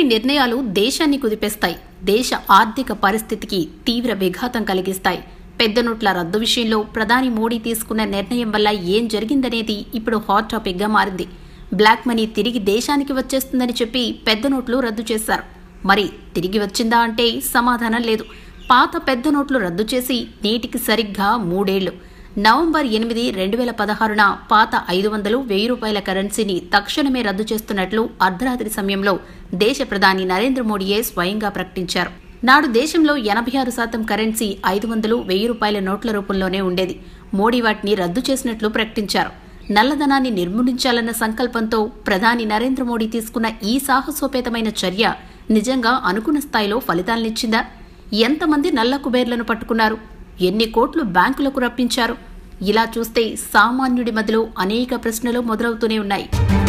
నిర్ణయాలు దేశాన్ని కుదిపేస్తాయి దేశ ఆర్థిక పరిస్థితికి తీవ్ర విఘాతం కలిగిస్తాయి పెద్ద నోట్ల రద్దు విషయంలో ప్రధాని మోడీ తీసుకున్న నిర్ణయం వల్ల ఏం జరిగిందనేది ఇప్పుడు హాట్ టాపిక్ గా మారింది బ్లాక్ మనీ తిరిగి దేశానికి వచ్చేస్తుందని చెప్పి పెద్ద నోట్లు రద్దు చేశారు మరి తిరిగి వచ్చిందా అంటే సమాధానం లేదు పాత పెద్ద నోట్లు రద్దు చేసి నేటికి సరిగ్గా మూడేళ్లు నవంబర్ ఎనిమిది రెండు వేల పదహారున పాత ఐదు వందలు వెయ్యి రూపాయల కరెన్సీని తక్షణమే రద్దు చేస్తున్నట్లు అర్ధరాత్రి సమయంలో దేశ ప్రధాని నరేంద్ర మోడీయే స్వయంగా ప్రకటించారు నాడు దేశంలో ఎనభై ఆరు శాతం కరెన్సీ ఐదు వందలు వెయ్యి రూపాయల నోట్ల రూపంలోనే ఉండేది మోడీ వాటిని రద్దు చేసినట్లు ప్రకటించారు నల్లధనాన్ని నిర్మూలించాలన్న సంకల్పంతో ప్రధాని నరేంద్ర మోడీ తీసుకున్న ఈ సాహసోపేతమైన చర్య నిజంగా అనుకున్న స్థాయిలో ఫలితాలనిచ్చిందా ఎంతమంది నల్ల కుబేర్లను పట్టుకున్నారు ఎన్ని కోట్లు బ్యాంకులకు రప్పించారు ఇలా చూస్తే సామాన్యుడి మధ్యలో అనేక ప్రశ్నలు మొదలవుతూనే ఉన్నాయి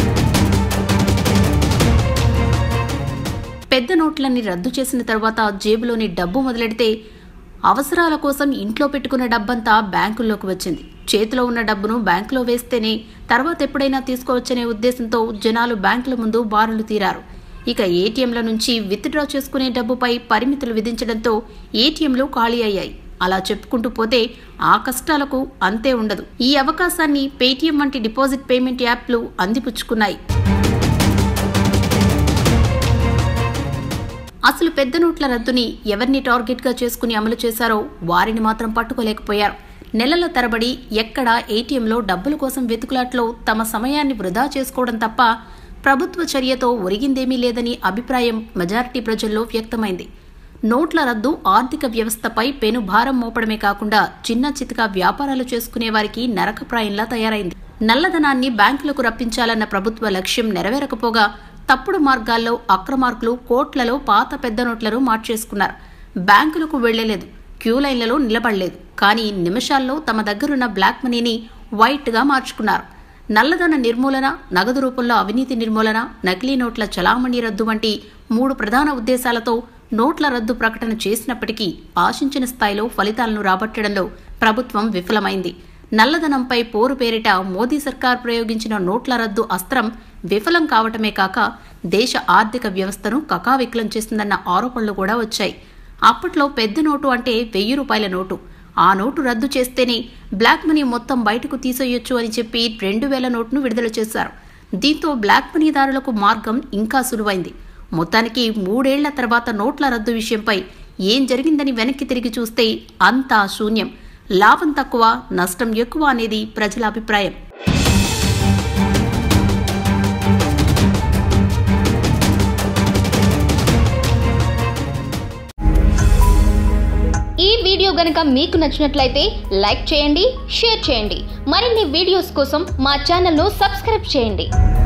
పెద్ద నోట్లన్నీ రద్దు చేసిన తర్వాత జేబులోని డబ్బు మొదలెడితే అవసరాల కోసం ఇంట్లో పెట్టుకున్న డబ్బంతా బ్యాంకుల్లోకి వచ్చింది చేతిలో ఉన్న డబ్బును బ్యాంకులో వేస్తేనే తర్వాత ఎప్పుడైనా తీసుకోవచ్చనే ఉద్దేశంతో జనాలు బ్యాంకుల ముందు బారులు తీరారు ఇక ఏటీఎంల నుంచి విత్డ్రా చేసుకునే డబ్బుపై పరిమితులు విధించడంతో ఏటీఎంలు ఖాళీ అయ్యాయి అలా చెప్పుకుంటూ పోతే ఆ కష్టాలకు అంతే ఉండదు ఈ అవకాశాన్ని పేటీఎం వంటి డిపాజిట్ పేమెంట్ యాప్లు అందిపుచ్చుకున్నాయి అసలు పెద్ద నోట్ల రద్దుని ఎవరిని టార్గెట్గా చేసుకుని అమలు చేశారో వారిని మాత్రం పట్టుకోలేకపోయారు నెలల తరబడి ఎక్కడా ఏటీఎంలో డబ్బుల కోసం వెతుకులాట్లో తమ సమయాన్ని వృధా చేసుకోవడం తప్ప ప్రభుత్వ చర్యతో ఒరిగిందేమీ లేదని అభిప్రాయం మెజారిటీ ప్రజల్లో వ్యక్తమైంది నోట్ల రద్దు ఆర్థిక వ్యవస్థపై పెను భారం మోపడమే కాకుండా చిన్న చితక వ్యాపారాలు చేసుకునే వారికి నరకప్రాయంలా తయారైంది నల్లధనాన్ని బ్యాంకులకు రప్పించాలన్న ప్రభుత్వ లక్ష్యం నెరవేరకపోగా తప్పుడు మార్గాల్లో అక్రమార్కులు కోట్లలో పాత పెద్ద నోట్లను మార్చేసుకున్నారు బ్యాంకులకు వెళ్లలేదు క్యూ లైన్లలో నిలబడలేదు కానీ నిమిషాల్లో తమ దగ్గరున్న బ్లాక్ మనీని వైట్గా మార్చుకున్నారు నల్లధన నిర్మూలన నగదు రూపంలో అవినీతి నిర్మూలన నకిలీ నోట్ల చలామణి రద్దు వంటి మూడు ప్రధాన ఉద్దేశాలతో నోట్ల రద్దు ప్రకటన చేసినప్పటికీ ఆశించిన స్థాయిలో ఫలితాలను రాబట్టడంలో ప్రభుత్వం విఫలమైంది నల్లధనంపై పోరు పేరిట మోదీ సర్కార్ ప్రయోగించిన నోట్ల రద్దు అస్త్రం విఫలం కావటమే కాక దేశ ఆర్థిక వ్యవస్థను కకావికలం చేసిందన్న ఆరోపణలు కూడా వచ్చాయి అప్పట్లో పెద్ద నోటు అంటే వెయ్యి రూపాయల నోటు ఆ నోటు రద్దు చేస్తేనే బ్లాక్ మనీ మొత్తం బయటకు తీసేయొచ్చు అని చెప్పి రెండు వేల నోటును విడుదల చేశారు దీంతో బ్లాక్ మనీదారులకు మార్గం ఇంకా సులువైంది మొత్తానికి మూడేళ్ల తర్వాత నోట్ల రద్దు విషయంపై ఏం జరిగిందని వెనక్కి తిరిగి చూస్తే అంతా శూన్యం లాభం తక్కువ నష్టం ఎక్కువ అనేది ప్రజల అభిప్రాయం ఈ వీడియో గనుక మీకు నచ్చినట్లయితే లైక్ చేయండి షేర్ చేయండి మరిన్ని వీడియోస్ కోసం మా ఛానల్ను సబ్స్క్రైబ్ చేయండి